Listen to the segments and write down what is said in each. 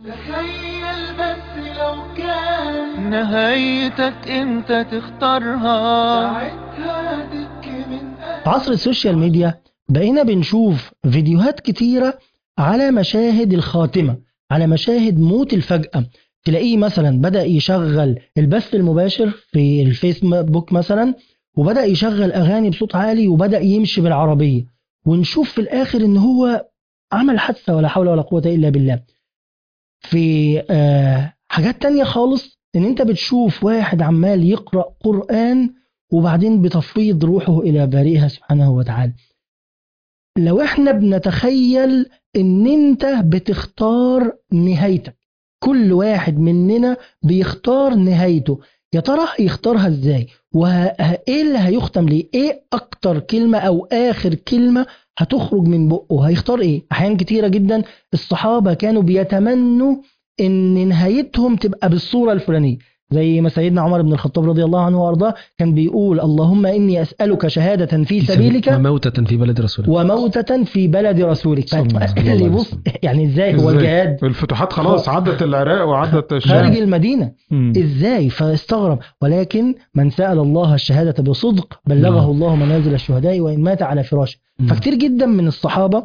تخيل بس لو كان نهايتك انت تختارها ساعتها دك من في عصر السوشيال ميديا بقينا بنشوف فيديوهات كتيرة على مشاهد الخاتمة على مشاهد موت الفجأة تلاقيه مثلا بدأ يشغل البث المباشر في الفيسبوك مثلا وبدأ يشغل أغاني بصوت عالي وبدأ يمشي بالعربية ونشوف في الآخر إن هو عمل حادثة ولا حول ولا قوة إلا بالله في آه حاجات تانية خالص إن أنت بتشوف واحد عمال يقرأ قرآن وبعدين بتفويض روحه إلى بارئها سبحانه وتعالى لو احنا بنتخيل ان انت بتختار نهايتك كل واحد مننا بيختار نهايته يا ترى هيختارها ازاي وايه اللي هيختم ليه ايه اكتر كلمة او اخر كلمة هتخرج من بقه هيختار ايه احيان كتيرة جدا الصحابة كانوا بيتمنوا ان نهايتهم تبقى بالصورة الفلانية زي ما سيدنا عمر بن الخطاب رضي الله عنه وارضاه كان بيقول اللهم اني اسالك شهاده في سبيلك وموتة في بلد رسولك وموتة في بلد رسولك صلى الله عليه اللي وسلم. يبص يعني ازاي هو إزاي؟ الجهاد الفتوحات خلاص عدت العراق وعدت خارج الشام المدينه مم. ازاي فاستغرب ولكن من سال الله الشهاده بصدق بلغه نعم. الله منازل الشهداء وان مات على فراشه مم. فكتير جدا من الصحابه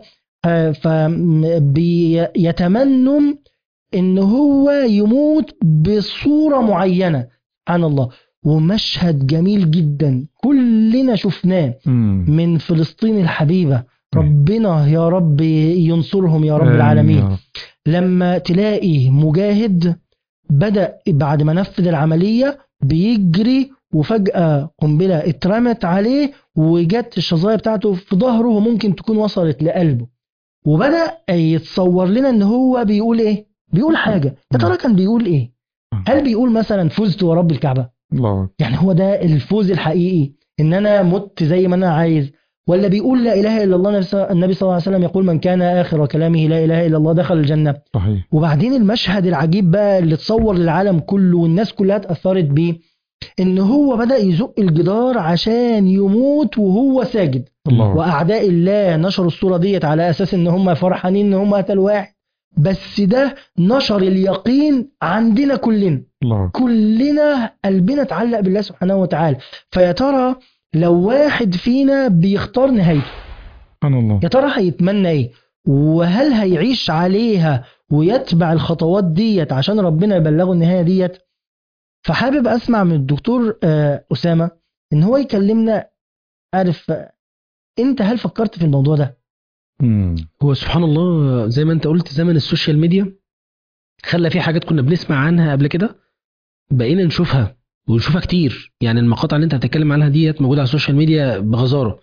فبيتمنوا ان هو يموت بصوره معينه سبحان الله ومشهد جميل جدا كلنا شفناه مم. من فلسطين الحبيبه ربنا يا رب ينصرهم يا رب آمين العالمين يا رب. لما تلاقي مجاهد بدأ بعد ما نفذ العملية بيجري وفجأة قنبلة اترمت عليه وجت الشظايا بتاعته في ظهره وممكن تكون وصلت لقلبه وبدأ يتصور لنا ان هو بيقول ايه بيقول حاجة يا ترى كان بيقول ايه هل بيقول مثلا فزت ورب الكعبة الله يعني هو ده الفوز الحقيقي ان انا مت زي ما انا عايز ولا بيقول لا اله الا الله نفس- النبي صلى الله عليه وسلم يقول من كان اخر كلامه لا اله الا الله دخل الجنه صحيح وبعدين المشهد العجيب بقى اللي اتصور للعالم كله والناس كلها اتاثرت بيه ان هو بدا يزق الجدار عشان يموت وهو ساجد الله واعداء الله نشروا الصوره ديت على اساس ان هم فرحانين ان هم قتلوا واحد بس ده نشر اليقين عندنا كلنا الله كلنا قلبنا اتعلق بالله سبحانه وتعالى فيا ترى لو واحد فينا بيختار نهايته سبحان الله يا ترى هيتمنى ايه وهل هيعيش عليها ويتبع الخطوات ديت عشان ربنا يبلغه النهايه ديت فحابب اسمع من الدكتور آه، اسامه ان هو يكلمنا عارف آه، انت هل فكرت في الموضوع ده مم. هو سبحان الله زي ما انت قلت زمن السوشيال ميديا خلى في حاجات كنا بنسمع عنها قبل كده بقينا نشوفها ونشوفها كتير يعني المقاطع اللي انت هتتكلم عنها ديت موجوده على السوشيال ميديا بغزاره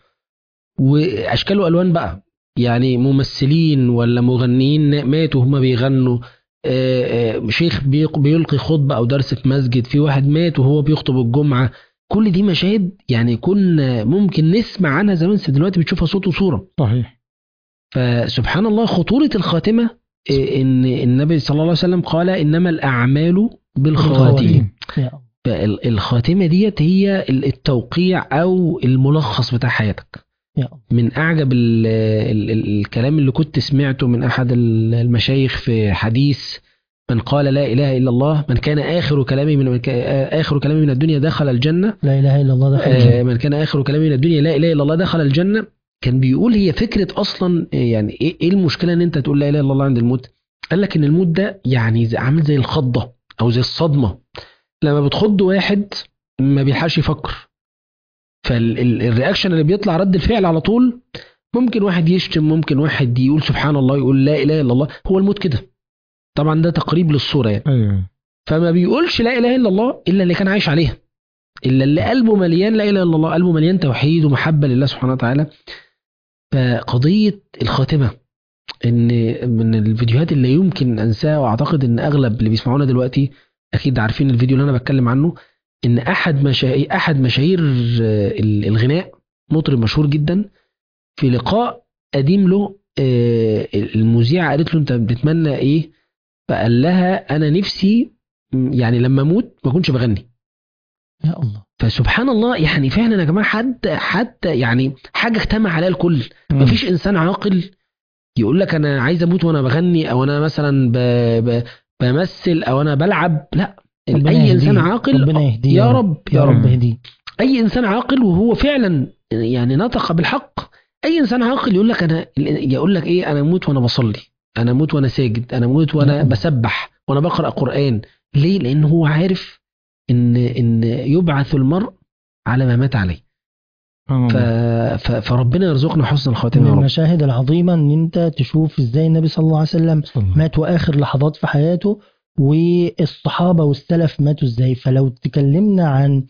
واشكال والوان بقى يعني ممثلين ولا مغنيين ماتوا هما بيغنوا آه، آه، شيخ بيق- بيلقي خطبه او درس في مسجد في واحد مات وهو بيخطب الجمعه كل دي مشاهد يعني كنا ممكن نسمع عنها زمان بس دلوقتي بتشوفها صوت وصوره صحيح فسبحان الله خطورة الخاتمة إيه، إن النبي صلى الله عليه وسلم قال إنما الأعمال بالخواتيم يا الله. فالخاتمة ديت هي التوقيع أو الملخص بتاع حياتك يا الله. من أعجب ال ال ال الكلام اللي كنت سمعته من أحد ال- المشايخ في حديث من قال لا إله إلا الله من كان آخر كلامه من آخر كلامه من الدنيا دخل الجنة لا اله الا الله دخل آه، الجنة. من كان اخر كلامه من الدنيا لا اله الا الله دخل الجنه كان بيقول هي فكره اصلا آه، يعني ايه إيه المشكله ان انت تقول لا اله الا الله عند الموت قال لك ان الموت ده يعني زي- عامل زي الخضه او زي الصدمه لما بتخض واحد ما بيلحقش يفكر فالرياكشن اللي بيطلع رد الفعل على طول ممكن واحد يشتم ممكن واحد يقول سبحان الله يقول لا اله الا الله هو الموت كده طبعا ده تقريب للصوره يعني ايوه فما بيقولش لا اله الا الله الا اللي كان عايش عليها الا اللي قلبه مليان لا اله الا الله قلبه مليان توحيد ومحبه لله سبحانه وتعالى فقضيه الخاتمه ان من الفيديوهات اللي يمكن انساها واعتقد ان اغلب اللي بيسمعونا دلوقتي اكيد عارفين الفيديو اللي انا بتكلم عنه ان احد مشاهير احد مشاهير آه، الغناء مطرب مشهور جدا في لقاء قديم له آه، المذيعه قالت له انت بتتمنى ايه فقال لها انا نفسي م، يعني لما اموت ما اكونش بغني يا الله فسبحان الله يعني فعلا يا جماعه حتى حتى يعني حاجه اجتمع عليها الكل مم. مفيش انسان عاقل يقول لك انا عايز اموت وانا بغني او انا مثلا ب... ب... بمثل او انا بلعب لا ربنا اي يهديه. انسان عاقل ربنا يهديه يا رب يا رب رب. اهديه اي انسان عاقل وهو فعلا يعني نطق بالحق اي انسان عاقل يقول لك انا يقول لك ايه انا اموت وانا بصلي انا اموت وانا ساجد انا اموت وانا نعم. بسبح وانا بقرا قران ليه لان هو عارف ان ان يبعث المرء على ما مات عليه سبحان ف... الله. ف... فربنا يرزقنا حسن من الخاتمه يا رب المشاهد العظيمة ان انت تشوف ازاي النبي صلى الله عليه وسلم صلى الله. مات واخر لحظات في حياته والصحابة والسلف ماتوا ازاي فلو تكلمنا عن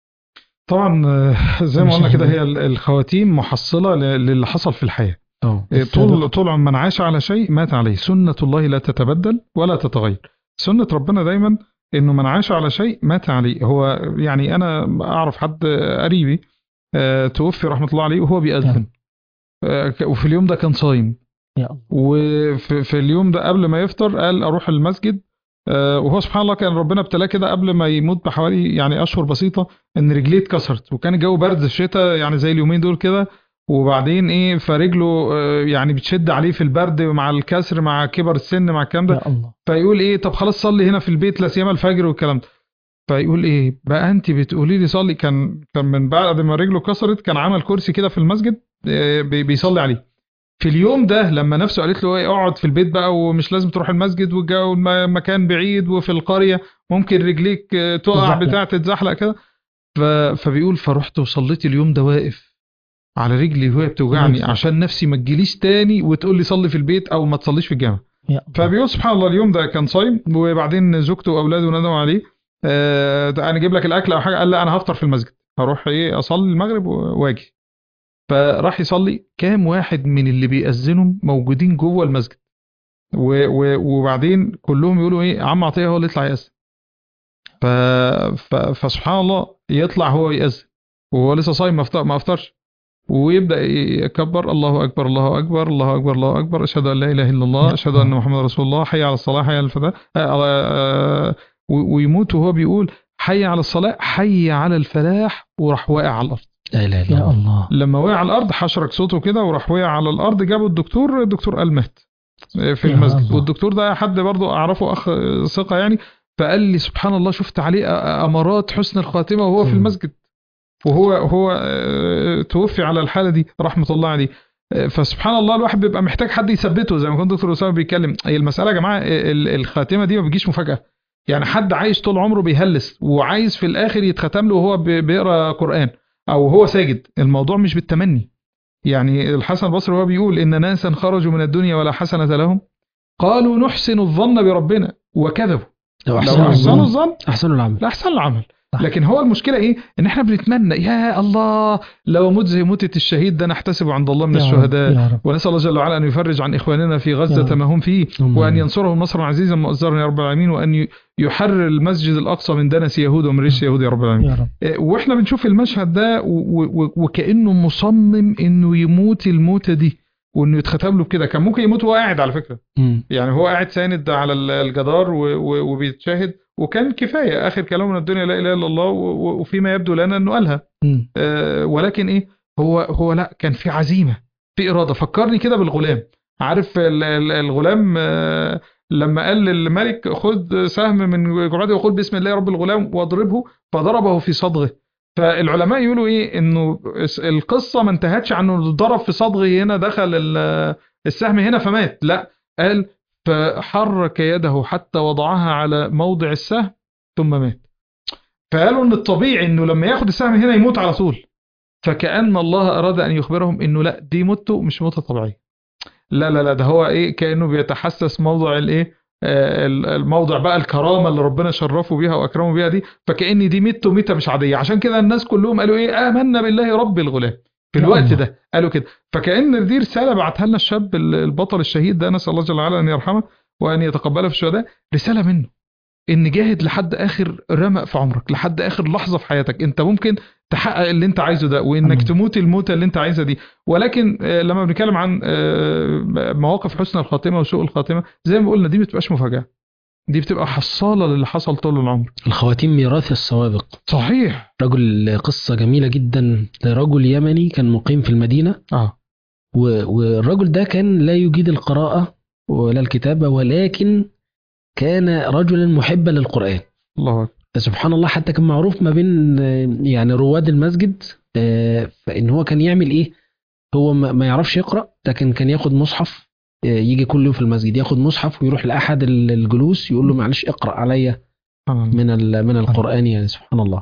طبعا آه، زي ما قلنا كده مشاهد. هي ال- الخواتيم محصله ل- للي حصل في الحياه اه إيه، السابق. طول طول من عاش على شيء مات عليه سنة الله لا تتبدل ولا تتغير سنة ربنا دايما انه من عاش على شيء مات عليه هو يعني انا اعرف حد قريبي آه، توفي رحمة الله عليه وهو بيأذن نعم. آه، ك- وفي اليوم ده كان صايم يا الله وفي في اليوم ده قبل ما يفطر قال اروح المسجد آه، وهو سبحان الله كان ربنا ابتلاه كده قبل ما يموت بحوالي يعني اشهر بسيطه ان رجليه اتكسرت وكان الجو برد في الشتاء يعني زي اليومين دول كده وبعدين ايه فرجله آه، يعني بتشد عليه في البرد مع الكسر مع كبر السن مع الكلام ده يا الله فيقول ايه طب خلاص صلي هنا في البيت لا سيما الفجر والكلام ده فيقول ايه بقى انت بتقولي لي صلي كان كان من بعد ما رجله كسرت كان عمل كرسي كده في المسجد آه، بي- بيصلي عليه في اليوم ده لما نفسه قالت له ايه اقعد في البيت بقى ومش لازم تروح المسجد والجو الم- مكان بعيد وفي القريه ممكن رجليك آه، تقع تتزحلق. بتاع تتزحلق كده ف- فبيقول فرحت وصليت اليوم ده واقف على رجلي وهي بتوجعني نفسك. عشان نفسي ما تجيليش تاني وتقول لي صلي في البيت او ما تصليش في الجامع يا الله فبيقول سبحان الله اليوم ده كان صايم وبعدين زوجته واولاده ندموا عليه آه ده انا اجيب لك الاكل او حاجه قال لا انا هفطر في المسجد هروح ايه اصلي المغرب و- واجي فراح يصلي كام واحد من اللي بيأذنوا موجودين جوه المسجد و و وبعدين كلهم يقولوا ايه عم عطيه هو اللي يطلع يأذن ف ف فسبحان الله يطلع هو يأذن وهو لسه صايم ما أفطر- ما افطرش ويبدا يكبر الله اكبر الله اكبر الله اكبر الله اكبر اشهد ان لا اله الا الله اشهد ان محمد رسول الله حي على الصلاه حي على الفلاح آه، آه، و- ويموت وهو بيقول حي على الصلاه حي على الفلاح وراح واقع على الارض لا اله الا يا الله الله لما وقع على الارض حشرك صوته كده وراح وقع على الارض جابوا الدكتور الدكتور قال مات في يا المسجد الله. والدكتور ده حد برضه اعرفه اخ ثقه يعني فقال لي سبحان الله شفت عليه امارات حسن الخاتمه وهو في مم. المسجد وهو هو آه، توفي على الحاله دي رحمه الله عليه آه، فسبحان الله الواحد بيبقى محتاج حد يثبته زي ما كان دكتور اسامه بيتكلم هي المساله يا جماعه ال- الخاتمه دي ما بتجيش مفاجاه يعني حد عايش طول عمره بيهلس وعايز في الاخر يتختم له وهو بي- بيقرا قران او هو ساجد الموضوع مش بالتمني يعني الحسن البصري وهو بيقول ان ناسا خرجوا من الدنيا ولا حسنه لهم قالوا نحسن الظن بربنا وكذبوا لو لو احسنوا احسنوا الظن الظن احسنوا العمل لاحسن العمل صح. لكن هو المشكله ايه ان احنا بنتمنى يا الله لو مت زي موتة الشهيد ده نحتسبه عند الله من يا رب، الشهداء يا رب ونسال الله جل وعلا ان يفرج عن اخواننا في يا غزه رب. ما هم فيه اللهم وان آمين. ينصرهم نصرا عزيزا مؤزرا يا رب العالمين وان ي- يحرر المسجد الاقصى من دنس يهود ومن رجس يهود يا رب العالمين يا رب إيه، واحنا بنشوف المشهد ده و- و- وكانه مصمم انه يموت الموته دي وانه يتختم له بكده كان ممكن يموت وهو قاعد على فكره مم. يعني هو قاعد ساند على ال- الجدار و- و- وبيتشاهد وكان كفايه اخر كلامه من الدنيا لا اله الا الله و- و- وفيما يبدو لنا انه قالها مم. آه، ولكن ايه هو هو لا كان في عزيمه في اراده فكرني كده بالغلام عارف ال- ال- الغلام آه، لما قال للملك خد سهم من جعبته وقل بسم الله رب الغلام واضربه فضربه في صدغه فالعلماء يقولوا ايه انه الس- القصه ما انتهتش عن انه ضرب في صدغه هنا دخل ال- السهم هنا فمات لا قال فحرك يده حتى وضعها على موضع السهم ثم مات فقالوا ان الطبيعي انه لما ياخد السهم هنا يموت على طول فكأن الله أراد أن يخبرهم إنه لا دي موته مش موتة طبيعية لا لا لا ده هو إيه كأنه بيتحسس موضع الإيه آه، الموضع بقى الكرامة اللي ربنا شرفه بيها وأكرمه بيها دي فكأن دي ميته ميتة مش عادية عشان كده الناس كلهم قالوا إيه آمنا بالله رب الغلام في يا الوقت الله. ده قالوا كده فكأن دي رسالة بعتها لنا الشاب البطل الشهيد ده نسأل الله جل وعلا أن يرحمه وأن يتقبله في الشهداء رسالة منه ان جاهد لحد اخر رمق في عمرك لحد اخر لحظه في حياتك انت ممكن تحقق اللي انت عايزه ده وانك أمين. تموت الموتة اللي انت عايزها دي ولكن آه، لما بنتكلم عن آه، مواقف حسن الخاتمه وسوء الخاتمه زي ما قلنا دي ما بتبقاش مفاجاه دي بتبقى حصاله للي حصل طول العمر الخواتيم ميراث السوابق صحيح رجل قصة جميلة جدا لرجل يمني كان مقيم في المدينة اه و- والرجل ده كان لا يجيد القراءة ولا الكتابة ولكن كان رجلا محبا للقرآن الله أكبر سبحان الله حتى كان معروف ما بين آه، يعني رواد المسجد آه، فإن هو كان يعمل إيه هو ما ما يعرفش يقرأ لكن كان ياخد مصحف آه، يجي كل يوم في المسجد ياخد مصحف ويروح لأحد ال- الجلوس يقول له معلش اقرأ عليا سبحان الله. من ال- من القرآن يعني سبحان الله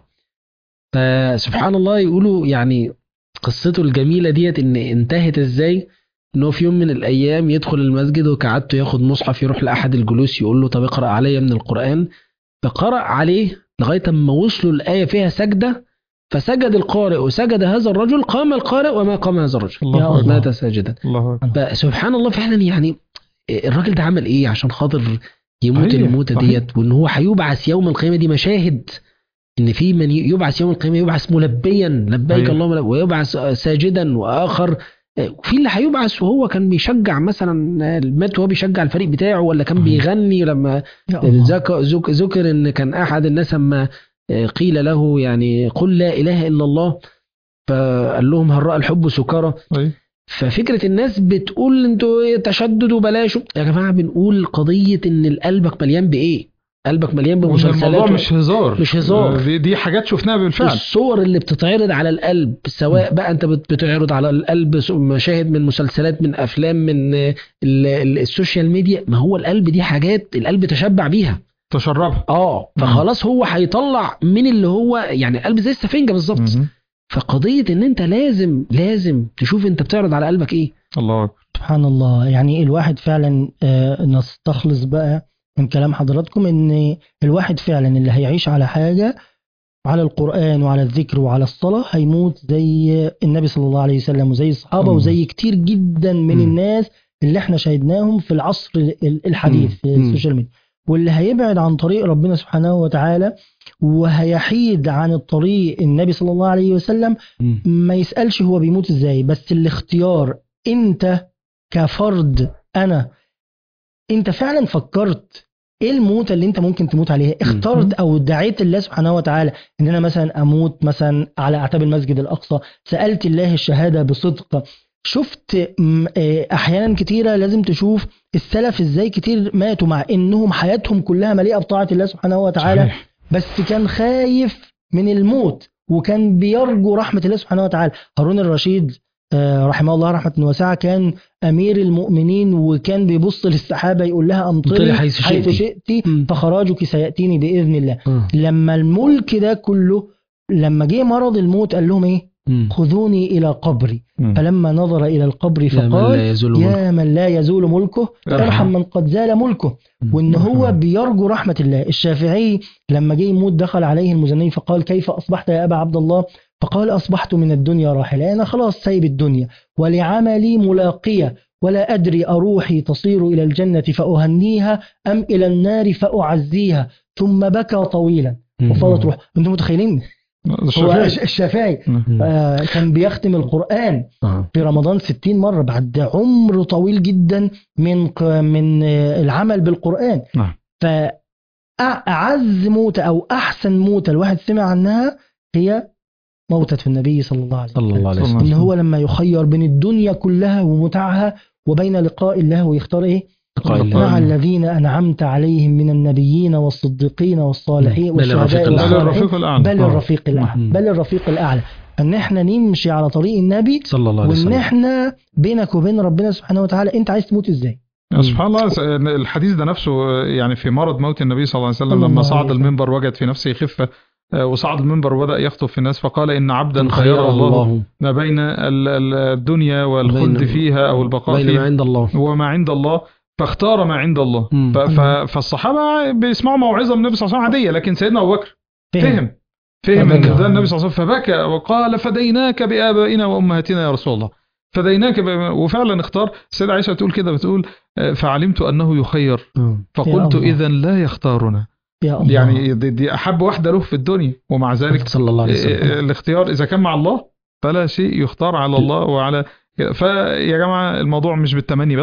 فسبحان الله يقولوا يعني قصته الجميلة ديت إن انتهت إزاي إن هو في يوم من الأيام يدخل المسجد وكعادته ياخد مصحف يروح لأحد الجلوس يقول له طب اقرأ عليا من القرآن فقرأ عليه لغاية ما وصلوا الآية فيها سجدة فسجد القارئ وسجد هذا الرجل قام القارئ وما قام هذا الرجل الله يا أكبر مات ساجدا الله أكبر فسبحان الله فعلا يعني الراجل ده عمل ايه عشان خاطر يموت صحيح، الموتة صحيح. ديت وان هو هيبعث يوم القيامة دي مشاهد ان في من يبعث يوم القيامة يبعث ملبيا لبيك أيوة. اللهم لبيك ويبعث ساجدا واخر في اللي هيبعث وهو كان بيشجع مثلا مات وهو بيشجع الفريق بتاعه ولا كان صحيح. بيغني لما يا الله. ذك- ذك- ذكر ان كان احد الناس لما قيل له يعني قل لا اله الا الله فقال لهم هل راى الحب سكارى أيوة. ففكره الناس بتقول انتوا إيه تشدد وبلاش يا جماعه بنقول قضيه ان قلبك مليان بايه؟ قلبك مليان وإن بمسلسلات الموضوع و- مش هزار مش هزار. دي, دي حاجات شفناها بالفعل الصور اللي بتتعرض على القلب سواء بقى انت بت- بتعرض على القلب س- مشاهد من مسلسلات من افلام من ال- ال- السوشيال ميديا ما هو القلب دي حاجات القلب تشبع بيها تشربها اه فخلاص هو هيطلع من اللي هو يعني قلب زي السفنجه بالظبط مهم. فقضيه ان انت لازم لازم تشوف انت بتعرض على قلبك ايه الله أكبر سبحان الله يعني الواحد فعلا آه، نستخلص بقى من كلام حضراتكم ان الواحد فعلا اللي هيعيش على حاجة على القرآن وعلى الذكر وعلى الصلاة هيموت زي النبي صلى الله عليه وسلم وزي الصحابة مم. وزي كتير جدا من مم. الناس اللي احنا شاهدناهم في العصر ال- الحديث في مم. السوشيال ميديا واللي هيبعد عن طريق ربنا سبحانه وتعالى وهيحيد عن الطريق النبي صلى الله عليه وسلم ما يسألش هو بيموت ازاي بس الاختيار انت كفرد انا انت فعلا فكرت ايه الموتة اللي انت ممكن تموت عليها اخترت او دعيت الله سبحانه وتعالى ان انا مثلا اموت مثلا على اعتاب المسجد الاقصى سألت الله الشهادة بصدق شفت م- آه، احيانا كتيرة لازم تشوف السلف ازاي كتير ماتوا مع انهم حياتهم كلها مليئة بطاعة الله سبحانه وتعالى صحيح. بس كان خايف من الموت وكان بيرجو رحمة الله سبحانه وتعالى هارون الرشيد آه، رحمه الله رحمة واسعة كان أمير المؤمنين وكان بيبص للسحابة يقول لها امطري أمطري حيث حيث شئتي. شئتي مم. فخراجك سيأتيني بإذن الله آه. لما الملك ده كله لما جه مرض الموت قال لهم إيه مم. خذوني إلى قبري مم. فلما نظر إلى القبر يا من فقال لا يزول ملكه. يا من لا يزول ملكه ارحم من قد زال ملكه وان هو مرحبا. بيرجو رحمه الله الشافعي لما جه يموت دخل عليه المزني فقال كيف اصبحت يا ابا عبد الله فقال اصبحت من الدنيا راحلا انا خلاص سايب الدنيا ولعملي ملاقيه ولا ادري اروحي تصير الى الجنه فاهنيها ام الى النار فاعزيها ثم بكى طويلا مم. وفضلت روح انتم متخيلين هو الشافعي. الش- الشافعي مم. آه كان بيختم القران آه. في رمضان 60 مرة بعد عمر طويل جدا من ق- من آه، العمل بالقرآن نعم. فأعز موتة أو أحسن موتة الواحد سمع عنها هي موتة النبي صلى الله عليه صلى وسلم الله عليه صلى وسلم إن هو لما يخير بين الدنيا كلها ومتعها وبين لقاء الله ويختار إيه لقاء الله. مع الذين أنعمت عليهم من النبيين والصديقين والصالحين بل الرفيق والشهداء الأعلى. بل والصالحين الرفيق الأعلى بل آه. الرفيق الأعلى مم. بل الرفيق الأعلى أن احنا نمشي على طريق النبي صلى الله عليه وان وسلم احنا بينك وبين ربنا سبحانه وتعالى انت عايز تموت ازاي يعني سبحان الله س- الحديث ده نفسه يعني في مرض موت النبي صلى الله عليه وسلم صلى لما الله صعد عليه وسلم. المنبر وجد في نفسه خفة آه، وصعد المنبر وبدأ يخطب في الناس فقال إن عبدا إن خير الله الله ما بين ال- ال- الدنيا والخلد بين- فيها أو البقاء بين ما فيها عند الله وما عند الله فاختار ما عند الله مم. ف- ف- فالصحابة بيسمعوا موعظة من النبي صلى الله عليه وسلم عادية لكن سيدنا أبو بكر فهم فهم ان فبكى. ده النبي صلى الله عليه وسلم فبكى وقال فديناك بآبائنا وأمهاتنا يا رسول الله فديناك بآبائنا وفعلا اختار السيدة عائشة تقول كده بتقول آه، فعلمت أنه يخير آه. فقلت الله. إذا لا يختارنا يا الله يعني دي, دي أحب واحدة له في الدنيا ومع ذلك صلى الله عليه آه، وسلم الاختيار إذا كان مع الله فلا شيء يختار على الله وعلى كده. فيا جماعة الموضوع مش بالتمني بس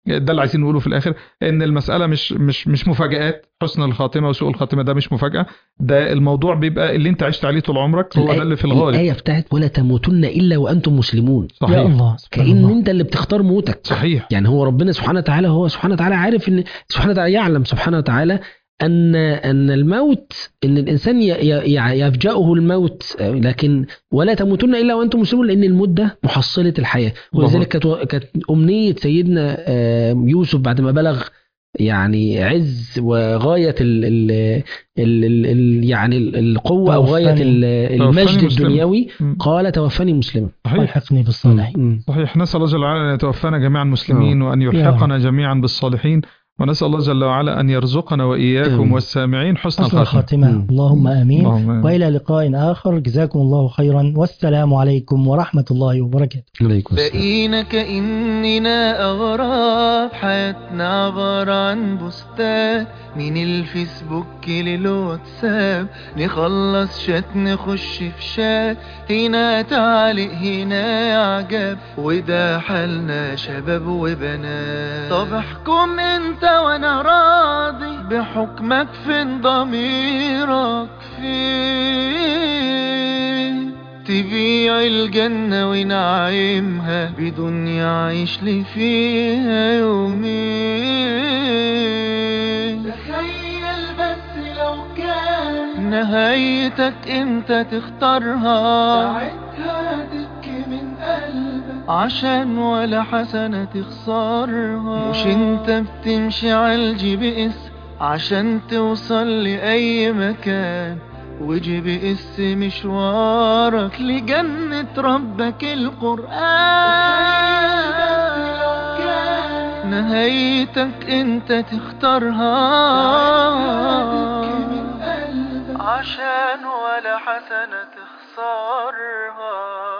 ده اللي عايزين نقوله في الاخر ان المساله مش مش مش مفاجات حسن الخاتمه وسوء الخاتمه ده مش مفاجاه ده الموضوع بيبقى اللي انت عشت عليه طول عمرك هو الآية- ده اللي في الغالب الآية بتاعت ولا تموتن إلا وأنتم مسلمون يا صحيح الله سبحان كأن الله. أنت اللي بتختار موتك صحيح يعني هو ربنا سبحانه وتعالى هو سبحانه وتعالى عارف ان سبحانه وتعالى يعلم سبحانه وتعالى ان ان الموت ان الانسان ي- ي- ي- يفجأه الموت آه، لكن ولا تموتن الا وانتم مسلمون لان الموت ده محصله الحياه الله ولذلك كانت كانت امنيه سيدنا آه، يوسف بعد ما بلغ يعني عز وغايه ال ال ال ال ال يعني ال- القوه او غايه توفني. ال- المجد توفني مسلما. الدنيوي مم. قال توفني مسلما صحيح والحقني بالصالحين مم. صحيح نسأل الله جل وعلا أن يتوفانا جميعا مسلمين وأن يلحقنا جميعا بالصالحين ونسأل الله جل وعلا أن يرزقنا وإياكم آمين. والسامعين حسن حسن الخاتمة الخاتمة مم. اللهم آمين اللهم آمين. وإلى لقاء آخر جزاكم الله خيرا والسلام عليكم ورحمة الله وبركاته عليكم السلام بقينا كأننا أغراب حياتنا عبارة عن بوستات من الفيسبوك للواتساب نخلص شات نخش في شات هنا تعليق هنا إعجاب وده حالنا شباب وبنات طب احكم انت وانا راضي بحكمك فين ضميرك فين تبيع الجنة ونعيمها بدون يعيش لي فيها يومين تخيل بس لو كان نهايتك انت تختارها ساعتها تبكي من قلبك عشان ولا حسنة تخسرها مش انت بتمشي على الجي بي اس عشان توصل لأي مكان وجي بي اس مشوارك لجنة ربك القرآن نهايتك انت تختارها عشان ولا حسنة تخسرها